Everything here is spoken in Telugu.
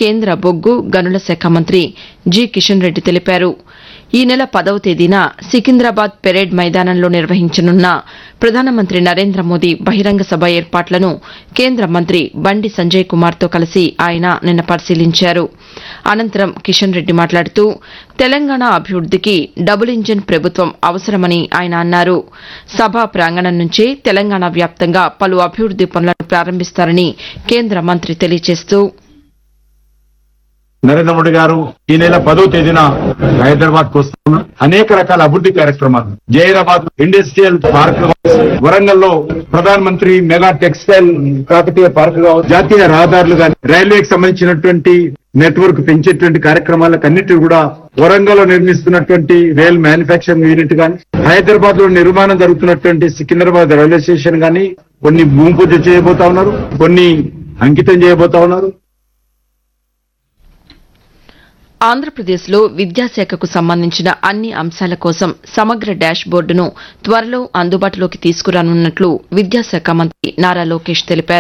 కేంద్ర బొగ్గు గనుల శాఖ మంత్రి జి కిషన్ రెడ్డి తెలిపారు ఈ నెల పదవ తేదీన సికింద్రాబాద్ పెరేడ్ మైదానంలో నిర్వహించనున్న ప్రధానమంత్రి నరేంద్ర మోదీ బహిరంగ సభ ఏర్పాట్లను కేంద్ర మంత్రి బండి సంజయ్ కుమార్తో కలిసి ఆయన నిన్న పరిశీలించారు అనంతరం కిషన్ రెడ్డి మాట్లాడుతూ తెలంగాణ అభివృద్దికి డబుల్ ఇంజిన్ ప్రభుత్వం అవసరమని ఆయన అన్నారు సభా ప్రాంగణం నుంచే తెలంగాణ వ్యాప్తంగా పలు అభివృద్ది పనులను ప్రారంభిస్తారని కేంద్ర మంత్రి తెలియజేస్తూ నరేంద్ర మోడీ గారు ఈ నెల పదో తేదీన హైదరాబాద్ కు వస్తున్నారు అనేక రకాల అభివృద్ధి కార్యక్రమాలు జైరాబాద్ ఇండస్ట్రియల్ పార్క్ వరంగల్ లో ప్రధాన మంత్రి మెగా టెక్స్టైల్ కాకతీయ పార్క్ కావచ్చు జాతీయ రహదారులు కానీ రైల్వేకి సంబంధించినటువంటి నెట్వర్క్ పెంచేటువంటి కార్యక్రమాలకు అన్నిటి కూడా వరంగల్ లో నిర్మిస్తున్నటువంటి రైల్ మ్యానుఫ్యాక్చరింగ్ యూనిట్ కానీ హైదరాబాద్ లో నిర్మాణం జరుగుతున్నటువంటి సికింద్రాబాద్ రైల్వే స్టేషన్ కానీ కొన్ని భూమి పూజ చేయబోతా ఉన్నారు కొన్ని అంకితం చేయబోతా ఉన్నారు ఆంధ్రప్రదేశ్లో విద్యాశాఖకు సంబంధించిన అన్ని అంశాల కోసం సమగ్ర డాష్ బోర్డును త్వరలో అందుబాటులోకి తీసుకురానున్నట్లు విద్యాశాఖ మంత్రి నారా లోకేష్ తెలిపారు